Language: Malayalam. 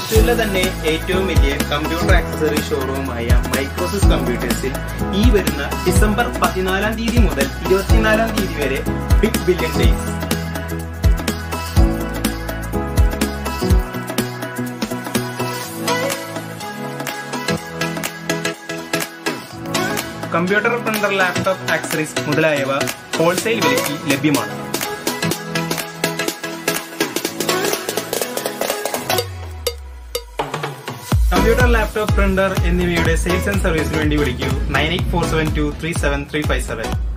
തൃശ്ശൂരിലെ തന്നെ ഏറ്റവും വലിയ കമ്പ്യൂട്ടർ ആക്സസറി ഷോറൂമായ മൈക്രോസിസ് കമ്പ്യൂട്ടേഴ്സിൽ ഈ വരുന്ന ഡിസംബർ പതിനാലാം തീയതി മുതൽ ഇരുപത്തിനാലാം തീയതി വരെ big billion days computer printer laptop accessories മുതലായവ ഹോൾസെയിൽ വിലയ്ക്ക് ലഭ്യമാണ് കമ്പ്യൂട്ടർ ലാപ്ടോപ്പ് പ്രിന്റർ എന്നിവയുടെ സെയിൽസ് ആൻഡ് സർവീസിന് വേണ്ടി വിളിക്കൂ nine eight four seven two three seven three five seven